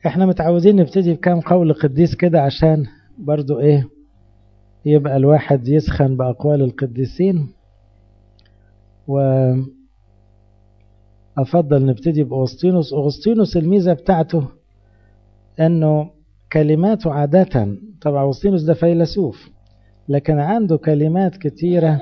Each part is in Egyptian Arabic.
احنا متعودين نبتدي بكام قول قديس كده عشان برضو ايه يبقى الواحد يسخن بأقوال القديسين وأفضل نبتدي بأغسطينوس أغسطينوس الميزة بتاعته أنه كلماته عادة طبعا أغسطينوس ده فيلسوف لكن عنده كلمات كتيرة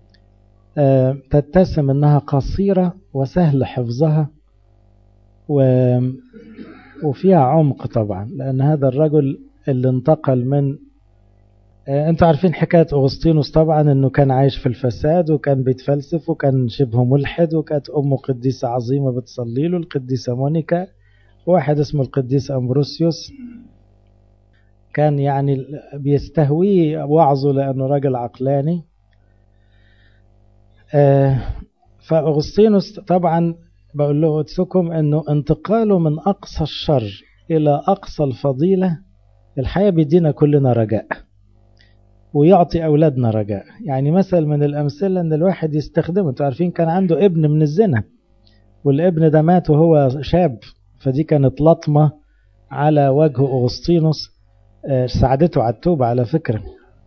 تتسم أنها قصيرة وسهل حفظها و وفيها عمق طبعا لأن هذا الرجل اللي انتقل من انتوا عارفين حكاية أغسطينوس طبعا انه كان عايش في الفساد وكان بيتفلسف وكان شبه ملحد وكانت أمه قديسة عظيمة بتصلي له القديسة مونيكا واحد اسمه القديس أمبروسيوس كان يعني بيستهويه وعظه لأنه راجل عقلاني فأغسطينوس طبعا بقول له أتسكم أنه انتقاله من أقصى الشر إلى أقصى الفضيلة الحياة بيدينا كلنا رجاء ويعطي أولادنا رجاء يعني مثل من الأمثلة أن الواحد يستخدمه أنتوا عارفين كان عنده ابن من الزنا والابن ده مات وهو شاب فدي كانت لطمة على وجه أغسطينوس ساعدته على التوبة على فكرة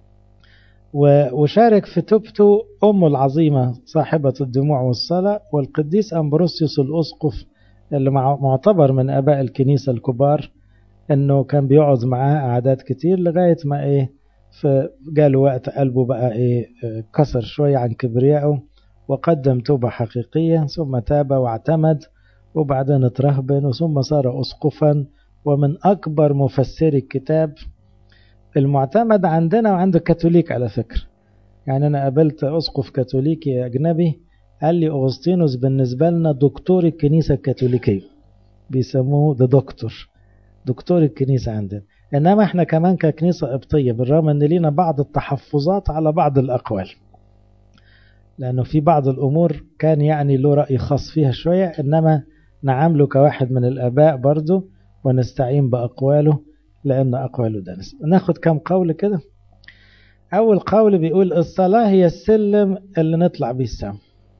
وشارك في توبته أمه العظيمة صاحبة الدموع والصلاة والقديس أمبروسيوس الأسقف اللي معتبر من أباء الكنيسة الكبار أنه كان بيقعد معاه أعداد كتير لغاية ما إيه فجاله وقت قلبه بقى إيه كسر شوية عن كبريائه وقدم توبة حقيقية ثم تاب واعتمد وبعدين اترهبن ثم صار أسقفا ومن أكبر مفسري الكتاب المعتمد عندنا وعند الكاثوليك على فكرة يعني أنا قابلت أسقف كاثوليكي أجنبي قال لي أغسطينوس بالنسبة لنا دكتور الكنيسة الكاثوليكية بيسموه ده دكتور دكتور الكنيسة عندنا إنما إحنا كمان ككنيسة قبطية بالرغم إن لينا بعض التحفظات على بعض الأقوال لأنه في بعض الأمور كان يعني له رأي خاص فيها شوية إنما نعامله كواحد من الآباء برضه ونستعين بأقواله لأن أقواله دنس ناخد كم قول كده أول قول بيقول الصلاة هي السلم اللي نطلع بيه السما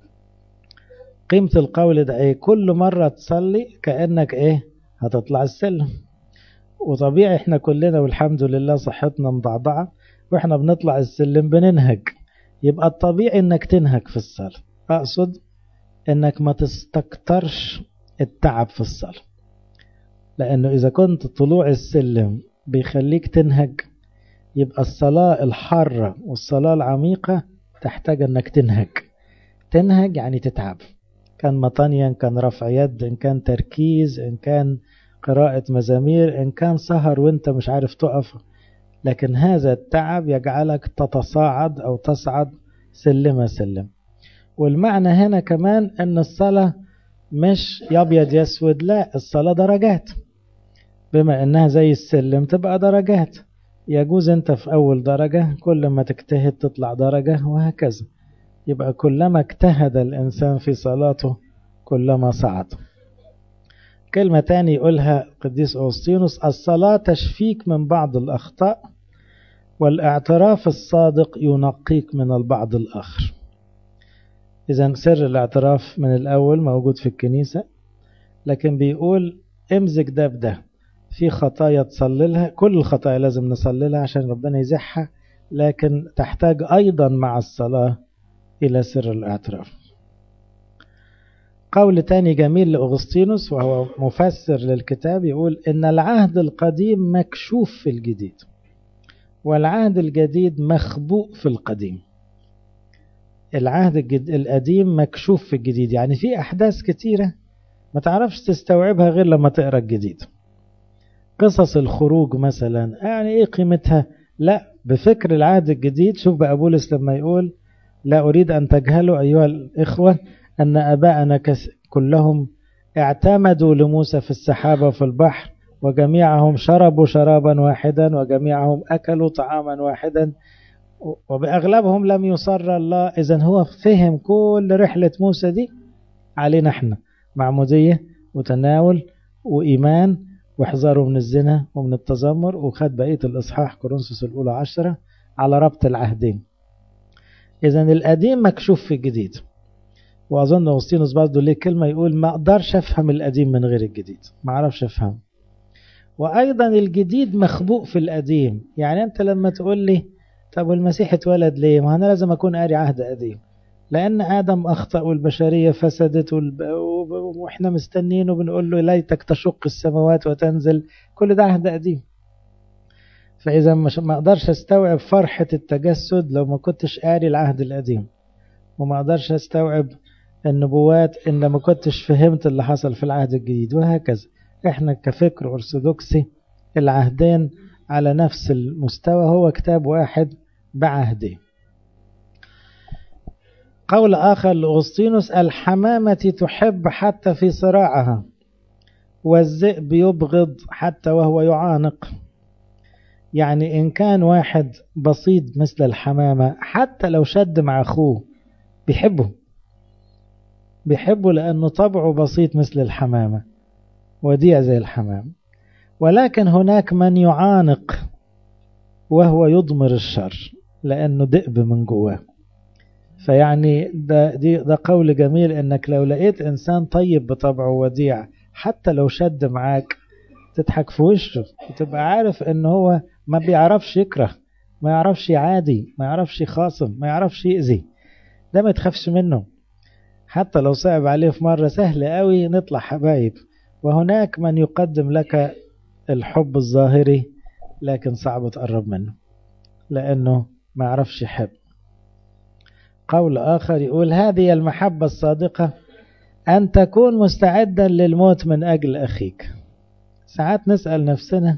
قيمة القول ده ايه كل مرة تصلي كأنك ايه هتطلع السلم وطبيعي احنا كلنا والحمد لله صحتنا مضعضعة واحنا بنطلع السلم بننهج يبقى الطبيعي انك تنهج في الصلاة اقصد انك ما تستكترش التعب في الصلاة لانه اذا كنت طلوع السلم بيخليك تنهج يبقى الصلاة الحارة والصلاة العميقة تحتاج انك تنهج تنهج يعني تتعب كان مطانيا إن كان رفع يد إن كان تركيز إن كان قراءة مزامير إن كان سهر وإنت مش عارف تقف لكن هذا التعب يجعلك تتصاعد أو تصعد سلمة سلم والمعنى هنا كمان أن الصلاة مش يبيض يسود لا الصلاة درجات بما أنها زي السلم تبقى درجات يجوز أنت في أول درجة كل ما تجتهد تطلع درجة وهكذا يبقى كلما اجتهد الإنسان في صلاته كلما صعد كلمة تاني يقولها قديس أوسطينوس الصلاة تشفيك من بعض الأخطاء والاعتراف الصادق ينقيك من البعض الآخر إذا سر الاعتراف من الأول موجود في الكنيسة لكن بيقول امزج ده بده في خطايا تصللها كل الخطايا لازم نصللها عشان ربنا يزحها لكن تحتاج أيضا مع الصلاة إلى سر الاعتراف قول تاني جميل لأغسطينوس وهو مفسر للكتاب يقول إن العهد القديم مكشوف في الجديد والعهد الجديد مخبوء في القديم العهد الجد... القديم مكشوف في الجديد يعني في أحداث كتيرة ما تعرفش تستوعبها غير لما تقرأ الجديد قصص الخروج مثلا يعني ايه قيمتها لا بفكر العهد الجديد شوف بقى بولس لما يقول لا أريد أن تجهلوا أيها الإخوة أن أباءنا كلهم اعتمدوا لموسى في السحابة وفي البحر وجميعهم شربوا شرابا واحدا وجميعهم أكلوا طعاما واحدا وبأغلبهم لم يصر الله إذا هو فهم كل رحلة موسى دي علينا احنا معمودية وتناول وإيمان واحذروا من الزنا ومن التذمر وخد بقية الإصحاح كورنثوس الأولى عشرة على ربط العهدين إذا القديم مكشوف في الجديد وأظن أغسطينوس برضه ليه كلمة يقول ما أقدرش أفهم القديم من غير الجديد ما أعرفش أفهم وأيضا الجديد مخبوء في القديم يعني أنت لما تقول لي طب والمسيح اتولد ليه ما أنا لازم أكون قاري عهد قديم لأن آدم أخطأ والبشرية فسدت والب... وإحنا مستنين وبنقول له ليتك تشق السماوات وتنزل كل ده عهد قديم فإذا مش ما أقدرش أستوعب فرحة التجسد لو ما كنتش قاري العهد القديم وما أقدرش أستوعب النبوات إن ما كنتش فهمت اللي حصل في العهد الجديد وهكذا إحنا كفكر أرثوذكسي العهدين على نفس المستوى هو كتاب واحد بعهدين قول آخر لأغسطينوس الحمامة تحب حتى في صراعها والذئب يبغض حتى وهو يعانق يعني إن كان واحد بسيط مثل الحمامة حتى لو شد مع أخوه بيحبه بيحبه لأنه طبعه بسيط مثل الحمامة وديع زي الحمام ولكن هناك من يعانق وهو يضمر الشر لأنه دئب من جواه فيعني ده, دي ده قول جميل انك لو لقيت انسان طيب بطبعه وديع حتى لو شد معاك تضحك في وشه وتبقى عارف ان هو ما بيعرفش يكره ما يعرفش يعادي ما يعرفش يخاصم ما يعرفش يأذي ده ما تخافش منه حتى لو صعب عليه في مرة سهل قوي نطلع حبايب وهناك من يقدم لك الحب الظاهري لكن صعب تقرب منه لأنه ما يعرفش يحب قول آخر يقول هذه المحبة الصادقة أن تكون مستعدا للموت من أجل أخيك ساعات نسأل نفسنا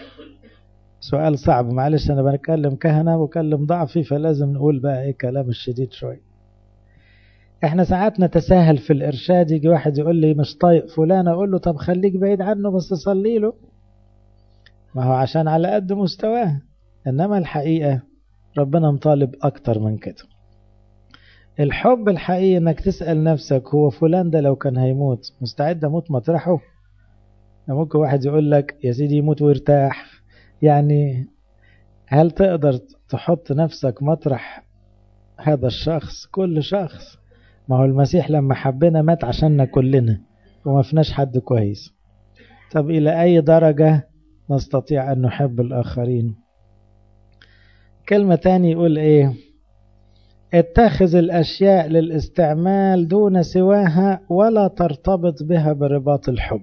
سؤال صعب معلش أنا بنتكلم كهنة وكلم ضعفي فلازم نقول بقى إيه كلام الشديد شوي احنا ساعات نتساهل في الإرشاد يجي واحد يقول لي مش طايق فلان أقول له طب خليك بعيد عنه بس صلي له ما هو عشان على قد مستواه إنما الحقيقة ربنا مطالب أكتر من كده الحب الحقيقي انك تسأل نفسك هو فلان ده لو كان هيموت مستعد اموت مطرحه ممكن واحد يقول لك يا سيدي يموت ويرتاح يعني هل تقدر تحط نفسك مطرح هذا الشخص كل شخص ما هو المسيح لما حبنا مات عشاننا كلنا وما فيناش حد كويس طب إلى أي درجة نستطيع أن نحب الآخرين كلمة تاني يقول إيه اتخذ الأشياء للاستعمال دون سواها ولا ترتبط بها برباط الحب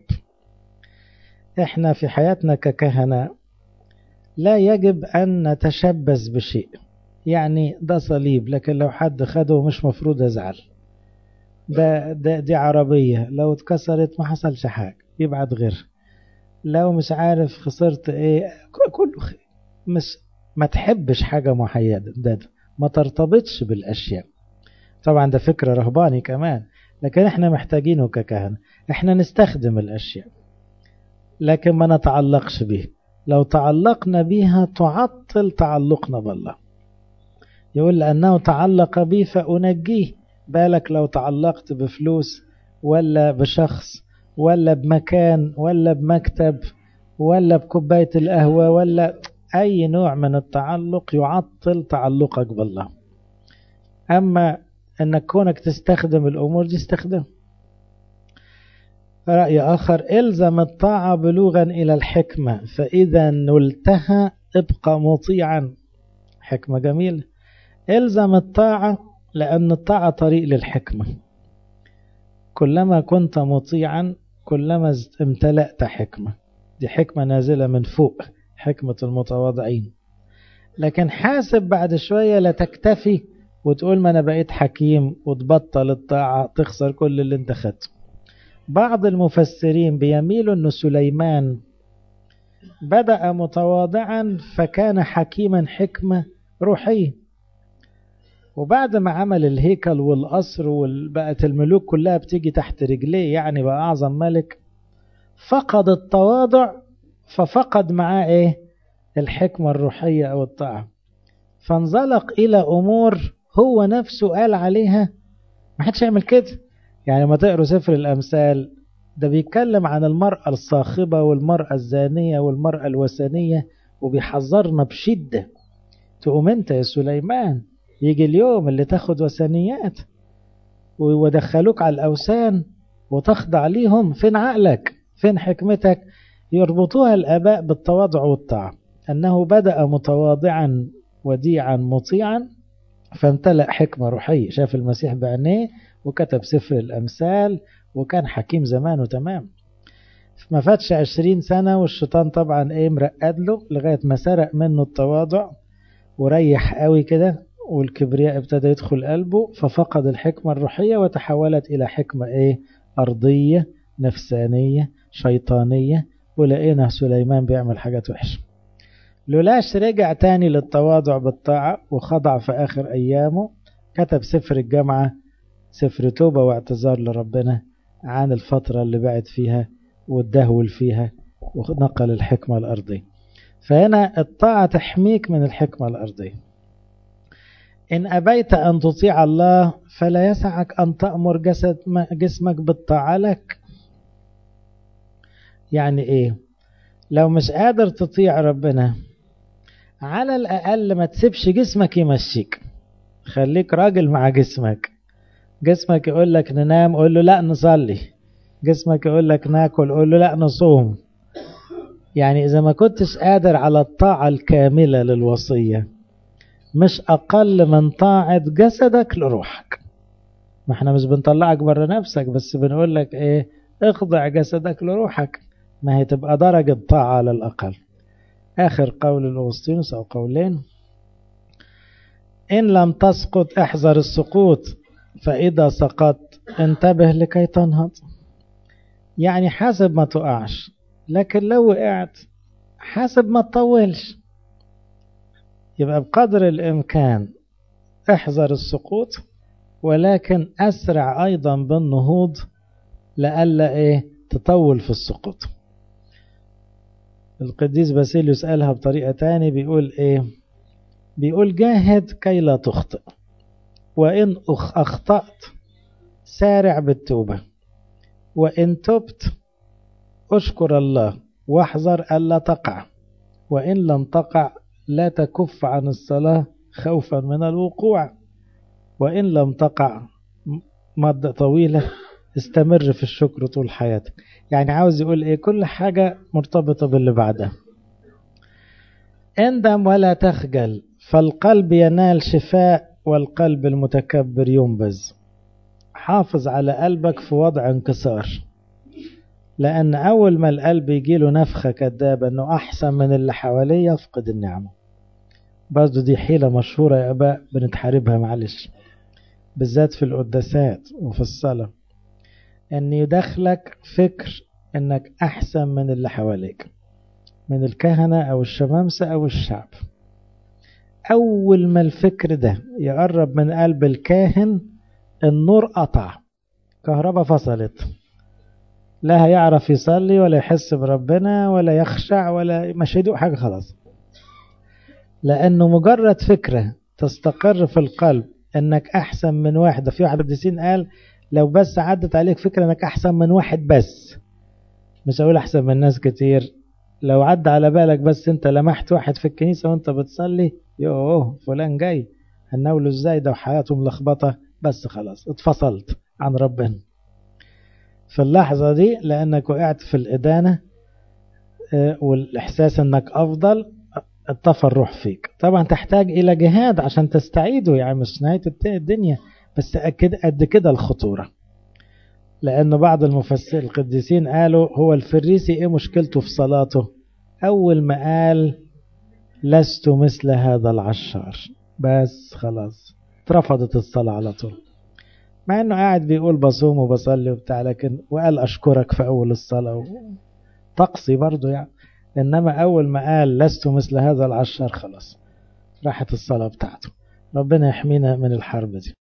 احنا في حياتنا ككهنة لا يجب أن نتشبث بشيء يعني ده صليب لكن لو حد خده مش مفروض أزعل ده, ده دي عربية لو اتكسرت ما حصلش حاجة يبعد غير لو مش عارف خسرت ايه كله خير مش ما تحبش حاجة محيدة ده, ده ما ترتبطش بالأشياء طبعا ده فكرة رهباني كمان لكن احنا محتاجينه ككهنة احنا نستخدم الأشياء لكن ما نتعلقش به لو تعلقنا بها تعطل تعلقنا بالله يقول لأنه تعلق بي فأنجيه بالك لو تعلقت بفلوس ولا بشخص ولا بمكان ولا بمكتب ولا بكوباية القهوة ولا أي نوع من التعلق يعطل تعلقك بالله أما أنك كونك تستخدم الأمور دي استخدم رأي آخر إلزم الطاعة بلوغا إلى الحكمة فإذا نلتها ابقى مطيعا حكمة جميلة إلزم الطاعة لأن الطاعة طريق للحكمة كلما كنت مطيعا كلما امتلأت حكمة دي حكمة نازلة من فوق حكمة المتواضعين لكن حاسب بعد شوية لا تكتفي وتقول ما أنا بقيت حكيم وتبطل الطاعة تخسر كل اللي انت خدته بعض المفسرين بيميلوا أن سليمان بدأ متواضعا فكان حكيما حكمة روحية وبعد ما عمل الهيكل والقصر وبقت الملوك كلها بتيجي تحت رجليه يعني بقى أعظم ملك فقد التواضع ففقد معاه ايه الحكمة الروحية او الطاعة فانزلق الى امور هو نفسه قال عليها ما حدش يعمل كده يعني ما تقروا سفر الامثال ده بيتكلم عن المرأة الصاخبة والمرأة الزانية والمرأة الوثنية وبيحذرنا بشدة تقوم انت يا سليمان يجي اليوم اللي تاخد وثنيات ودخلوك على الأوثان وتخضع ليهم فين عقلك فين حكمتك يربطوها الآباء بالتواضع والطاعة أنه بدأ متواضعا وديعا مطيعا فامتلأ حكمة روحية شاف المسيح بعينيه وكتب سفر الأمثال وكان حكيم زمانه تمام ما فاتش عشرين سنة والشيطان طبعا ايه مرقد له لغاية ما سرق منه التواضع وريح قوي كده والكبرياء ابتدى يدخل قلبه ففقد الحكمة الروحية وتحولت إلى حكمة ايه أرضية نفسانية شيطانية ولقينا سليمان بيعمل حاجات وحشة لولاش رجع تاني للتواضع بالطاعة وخضع في آخر أيامه كتب سفر الجامعة سفر توبة واعتذار لربنا عن الفترة اللي بعد فيها والدهول فيها ونقل الحكمة الأرضية فهنا الطاعة تحميك من الحكمة الأرضية إن أبيت أن تطيع الله فلا يسعك أن تأمر جسد جسمك بالطاعة لك يعني إيه لو مش قادر تطيع ربنا على الأقل ما تسيبش جسمك يمشيك خليك راجل مع جسمك جسمك يقول لك ننام قول له لا نصلي جسمك يقول لك ناكل قول له لا نصوم يعني إذا ما كنتش قادر على الطاعة الكاملة للوصية مش أقل من طاعة جسدك لروحك ما احنا مش بنطلعك بره نفسك بس بنقول لك ايه اخضع جسدك لروحك ما هي تبقى درجة طاعة على الأقل آخر قول الأوسطينوس أو قولين إن لم تسقط احذر السقوط فإذا سقطت انتبه لكي تنهض يعني حاسب ما تقعش لكن لو وقعت حاسب ما تطولش يبقى بقدر الإمكان احذر السقوط ولكن أسرع أيضا بالنهوض لألا إيه تطول في السقوط القديس باسيليوس قالها بطريقة تاني بيقول إيه بيقول جاهد كي لا تخطئ وإن أخطأت سارع بالتوبة وإن تبت أشكر الله واحذر ألا تقع وإن لم تقع لا تكف عن الصلاة خوفا من الوقوع وإن لم تقع مدة طويلة استمر في الشكر طول حياتك يعني عاوز يقول إيه كل حاجة مرتبطة باللي بعدها اندم ولا تخجل فالقلب ينال شفاء والقلب المتكبر ينبذ حافظ على قلبك في وضع انكسار لأن أول ما القلب يجيله نفخة كدابة أنه أحسن من اللي حواليه يفقد النعمة برضه دي حيلة مشهورة يا أباء بنتحاربها معلش بالذات في القداسات وفي الصلاة أن يدخلك فكر أنك أحسن من اللي حواليك من الكهنة أو الشمامسة أو الشعب أول ما الفكر ده يقرب من قلب الكاهن النور قطع كهرباء فصلت لا هيعرف يصلي ولا يحس بربنا ولا يخشع ولا مش هيدوق حاجة خلاص لأنه مجرد فكرة تستقر في القلب أنك أحسن من واحد في واحد قديسين قال لو بس عدت عليك فكرة أنك أحسن من واحد بس مش هقول أحسن من ناس كتير لو عدى على بالك بس أنت لمحت واحد في الكنيسة وأنت بتصلي يوه فلان جاي هنقوله ازاي ده وحياته ملخبطة بس خلاص اتفصلت عن ربنا في اللحظة دي لأنك وقعت في الإدانة والإحساس أنك أفضل اطفى الروح فيك طبعا تحتاج إلى جهاد عشان تستعيده يعني مش نهاية الدنيا بس أكد قد كده الخطورة لأن بعض المفسر القديسين قالوا هو الفريسي إيه مشكلته في صلاته أول ما قال لست مثل هذا العشار بس خلاص اترفضت الصلاة على طول مع انه قاعد بيقول بصوم وبصلي وبتاع لكن وقال اشكرك في اول الصلاة طقسي برضو يعني انما اول ما قال لست مثل هذا العشار خلاص راحت الصلاة بتاعته ربنا يحمينا من الحرب دي